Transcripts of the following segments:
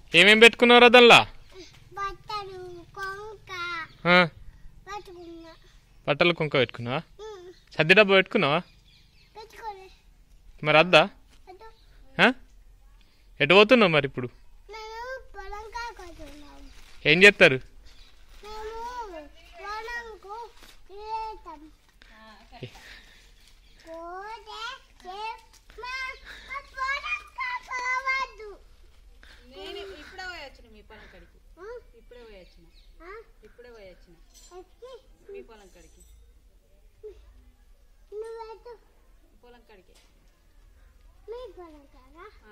ఏమేం పెట్టుకున్నావురా దానిలా బట్టలు కొంక ఆ, పట్టుకున్నా బట్టలు కుంక పెట్టుకున్నావా ఉమ్, సద్ది డబ్బా పెట్టుకున్నావా పెట్టుకోలే మరి అద్దా అటు ఆ? ఎటు పోతున్నావు మరి ఇప్పుడు నేను పొలం కాకొచ్చున్నాను ఏం చేస్తారు మేము పొలంకు వెళ్తాం పోతే చెప్- మా- మా పొలం కాకోవద్దు. నేను ఇప్పుడే పోయొచ్చిన మీ పొలం కాడికి ఆ? ఇప్పుడే పోయొచ్చిన ఆ? ఇప్పుడే పోయొచ్చిన ఎక్కి మీ పొలం కాడికి నువ్వెటు పొలం కాడికి మీ పొలం కాదా ఆ,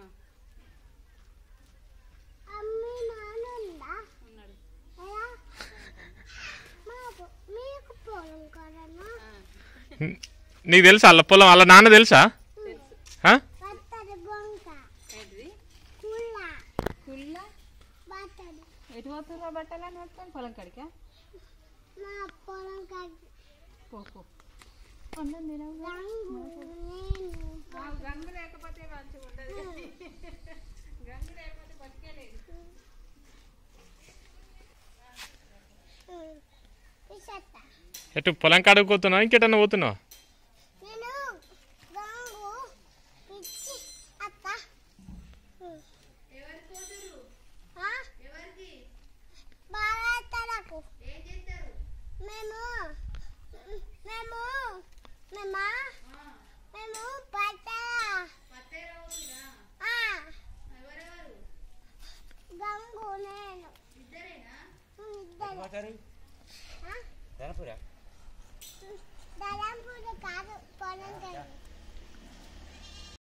అమ్మి నాన్న ఉందా ఉన్నాడు ఎలా మా పొ- మీకు పొలం కాదన్నా ఆ, నీకు తెలుసా వాళ్ళ పొలం వాళ్ళ నాన్న తెలుసా ఆ? బట్టలు గొంక ఏంటిది కుళ్ళ కుళ్ళ బట్టలు ఎటు పోతుర్రా బట్టలని పట్టుకొని పొలం కాడికా మా పొలం కాకి పో పో అన్నం తినవు రంగు నేను గంగు లేకపోతే మంచిగా ఉండదు గంగు లేకపోతే బతికేలేదు పిసత్తా ఎటు పొలం కాడకు పోతున్నావా ఇంకెటన్నా పోతున్నావా